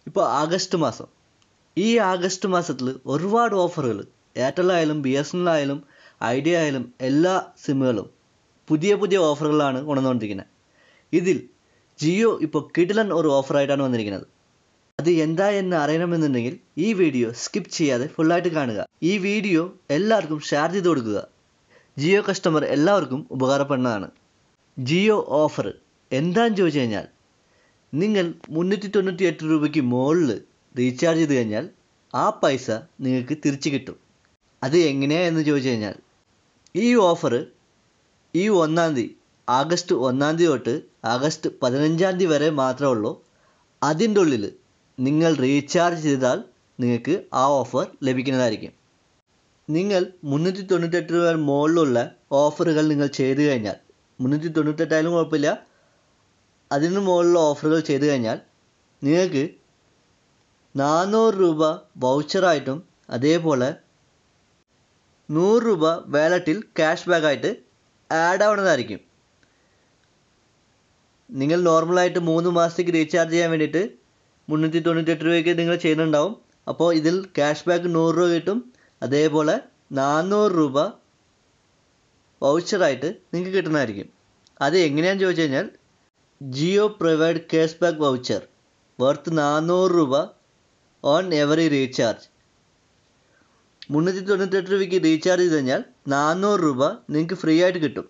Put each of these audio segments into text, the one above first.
ഇപ്പോൾ ആഗസ്റ്റ് മാസം ഈ ആഗസ്റ്റ് മാസത്തിൽ ഒരുപാട് ഓഫറുകൾ എയർടെൽ ആയാലും ബി എസ് എൻ എൽ ആയാലും ഐഡിയ ആയാലും എല്ലാ സിമ്മുകളും പുതിയ പുതിയ ഓഫറുകളാണ് കൊണ്ടുവന്നുകൊണ്ടിരിക്കുന്നത് ഇതിൽ ജിയോ ഇപ്പോൾ കിടിലൻ ഒരു ഓഫറായിട്ടാണ് വന്നിരിക്കുന്നത് അത് എന്താ എന്ന് അറിയണമെന്നുണ്ടെങ്കിൽ ഈ വീഡിയോ സ്കിപ്പ് ചെയ്യാതെ ഫുള്ളായിട്ട് കാണുക ഈ വീഡിയോ എല്ലാവർക്കും ഷെയർ ചെയ്ത് കൊടുക്കുക ജിയോ കസ്റ്റമർ എല്ലാവർക്കും ഉപകാരപ്പെടുന്നതാണ് ജിയോ ഓഫർ എന്താണെന്ന് ചോദിച്ചു കഴിഞ്ഞാൽ നിങ്ങൾ മുന്നൂറ്റി തൊണ്ണൂറ്റി എട്ട് രൂപയ്ക്ക് മുകളിൽ റീചാർജ് ചെയ്ത് കഴിഞ്ഞാൽ ആ പൈസ നിങ്ങൾക്ക് തിരിച്ചു കിട്ടും അത് എങ്ങനെയാണെന്ന് ചോദിച്ചു കഴിഞ്ഞാൽ ഈ ഓഫർ ഈ ഒന്നാം തീയതി ആഗസ്റ്റ് ഒന്നാം തീയതി തൊട്ട് ആഗസ്റ്റ് പതിനഞ്ചാം തീയതി വരെ മാത്രമേ ഉള്ളൂ അതിൻ്റെ ഉള്ളിൽ നിങ്ങൾ റീചാർജ് ചെയ്താൽ നിങ്ങൾക്ക് ആ ഓഫർ ലഭിക്കുന്നതായിരിക്കും നിങ്ങൾ മുന്നൂറ്റി തൊണ്ണൂറ്റെട്ട് രൂപ മുകളിലുള്ള ഓഫറുകൾ നിങ്ങൾ ചെയ്തു കഴിഞ്ഞാൽ മുന്നൂറ്റി തൊണ്ണൂറ്റെട്ടായാലും കുഴപ്പമില്ല അതിന് മുകളിലുള്ള ഓഫറുകൾ ചെയ്തു കഴിഞ്ഞാൽ നിങ്ങൾക്ക് നാനൂറ് രൂപ വൗച്ചറായിട്ടും അതേപോലെ നൂറ് രൂപ വാലറ്റിൽ ക്യാഷ് ബാക്കായിട്ട് ആഡ് ആവുന്നതായിരിക്കും നിങ്ങൾ നോർമലായിട്ട് മൂന്ന് മാസത്തേക്ക് റീചാർജ് ചെയ്യാൻ വേണ്ടിയിട്ട് മുന്നൂറ്റി തൊണ്ണൂറ്റെട്ട് രൂപയ്ക്ക് നിങ്ങൾ ചെയ്യുന്നുണ്ടാവും അപ്പോൾ ഇതിൽ ക്യാഷ് ബാക്ക് നൂറ് രൂപ കിട്ടും അതേപോലെ നാനൂറ് രൂപ വൗച്ചറായിട്ട് നിങ്ങൾക്ക് കിട്ടുന്നതായിരിക്കും അത് എങ്ങനെയാണെന്ന് ചോദിച്ചു കഴിഞ്ഞാൽ Jio provide cash back voucher worth നാനൂറ് രൂപ ഓൺ എവറി റീചാർജ് മുന്നൂറ്റി തൊണ്ണൂറ്റെട്ട് രൂപയ്ക്ക് റീചാർജ് ചെയ്ത് കഴിഞ്ഞാൽ നാനൂറ് രൂപ നിങ്ങൾക്ക് ഫ്രീ ആയിട്ട് കിട്ടും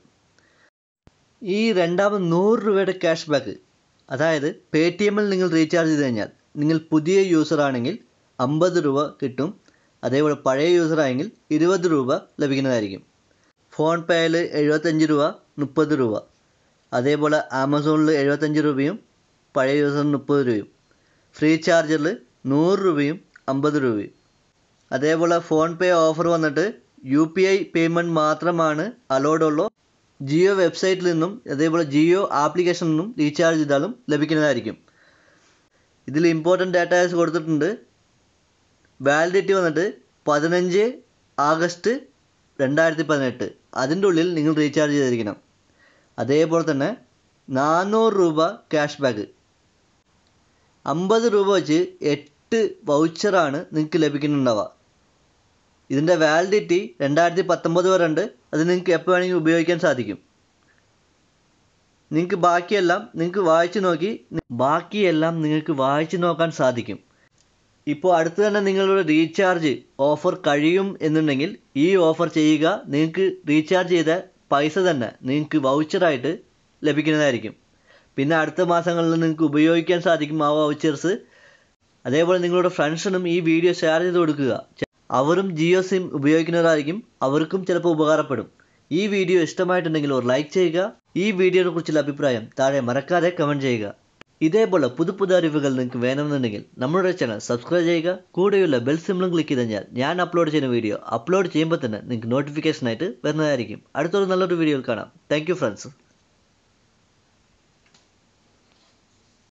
ഈ രണ്ടാമത് നൂറ് രൂപയുടെ ക്യാഷ് ബാക്ക് അതായത് പേ ടി എമ്മിൽ നിങ്ങൾ റീചാർജ് ചെയ്ത് കഴിഞ്ഞാൽ നിങ്ങൾ പുതിയ യൂസർ ആണെങ്കിൽ അമ്പത് രൂപ കിട്ടും അതേപോലെ പഴയ യൂസർ ആയെങ്കിൽ ഇരുപത് രൂപ ലഭിക്കുന്നതായിരിക്കും ഫോൺ പേയിൽ എഴുപത്തഞ്ച് രൂപ മുപ്പത് രൂപ അതേപോലെ ആമസോണിൽ എഴുപത്തഞ്ച് രൂപയും പഴയ യൂസറിന് മുപ്പത് രൂപയും ഫ്രീ ചാർജറിൽ നൂറ് രൂപയും അമ്പത് രൂപയും അതേപോലെ ഫോൺ പേ ഓഫർ വന്നിട്ട് യു പി ഐ പേയ്മെൻറ്റ് മാത്രമാണ് അലോഡ് ഉള്ളൂ ജിയോ വെബ്സൈറ്റിൽ നിന്നും അതേപോലെ ജിയോ ആപ്ലിക്കേഷനിൽ നിന്നും റീചാർജ് ചെയ്താലും ലഭിക്കുന്നതായിരിക്കും ഇതിൽ ഇമ്പോർട്ടൻ്റ് ഡാറ്റാസ് കൊടുത്തിട്ടുണ്ട് വാലിഡിറ്റി വന്നിട്ട് പതിനഞ്ച് ആഗസ്റ്റ് രണ്ടായിരത്തി പതിനെട്ട് അതിൻ്റെ ഉള്ളിൽ നിങ്ങൾ റീചാർജ് ചെയ്തിരിക്കണം അതേപോലെ തന്നെ നാനൂറ് രൂപ ക്യാഷ് ബാക്ക് അമ്പത് രൂപ വെച്ച് എട്ട് വൗച്ചറാണ് നിങ്ങൾക്ക് ലഭിക്കുന്നുണ്ടാവുക ഇതിൻ്റെ വാലിഡിറ്റി രണ്ടായിരത്തി പത്തൊമ്പത് വരെ ഉണ്ട് അത് നിങ്ങൾക്ക് എപ്പോൾ വേണമെങ്കിലും ഉപയോഗിക്കാൻ സാധിക്കും നിങ്ങൾക്ക് ബാക്കിയെല്ലാം നിങ്ങൾക്ക് വായിച്ചു നോക്കി ബാക്കിയെല്ലാം നിങ്ങൾക്ക് വായിച്ചു നോക്കാൻ സാധിക്കും ഇപ്പോൾ അടുത്ത് തന്നെ നിങ്ങളുടെ റീചാർജ് ഓഫർ കഴിയും എന്നുണ്ടെങ്കിൽ ഈ ഓഫർ ചെയ്യുക നിങ്ങൾക്ക് റീചാർജ് ചെയ്ത പൈസ തന്നെ നിങ്ങൾക്ക് വൗച്ചറായിട്ട് ലഭിക്കുന്നതായിരിക്കും പിന്നെ അടുത്ത മാസങ്ങളിൽ നിങ്ങൾക്ക് ഉപയോഗിക്കാൻ സാധിക്കും ആ വൗച്ചേഴ്സ് അതേപോലെ നിങ്ങളുടെ ഫ്രണ്ട്സിനും ഈ വീഡിയോ ഷെയർ ചെയ്ത് കൊടുക്കുക അവരും ജിയോ സിം ഉപയോഗിക്കുന്നവരായിരിക്കും അവർക്കും ചിലപ്പോൾ ഉപകാരപ്പെടും ഈ വീഡിയോ ഇഷ്ടമായിട്ടുണ്ടെങ്കിൽ ഒരു ലൈക്ക് ചെയ്യുക ഈ വീഡിയോയെ കുറിച്ചുള്ള അഭിപ്രായം താഴെ മറക്കാതെ കമൻറ്റ് ചെയ്യുക ഇതേപോലെ പുതു പുതു അറിവുകൾ നിങ്ങൾക്ക് വേണമെന്നുണ്ടെങ്കിൽ നമ്മുടെ ചാനൽ സബ്സ്ക്രൈബ് ചെയ്യുക കൂടെയുള്ള ബെൽ സിമ്പിളും ക്ലിക്ക് ചെയ്ത് കഴിഞ്ഞാൽ ഞാൻ അപ്ലോഡ് ചെയ്യുന്ന വീഡിയോ അപ്ലോഡ് ചെയ്യുമ്പോൾ തന്നെ നിങ്ങൾക്ക് നോട്ടിഫിക്കേഷൻ ആയിട്ട് വരുന്നതായിരിക്കും അടുത്തൊരു നല്ലൊരു വീഡിയോയിൽ കാണാം താങ്ക് ഫ്രണ്ട്സ്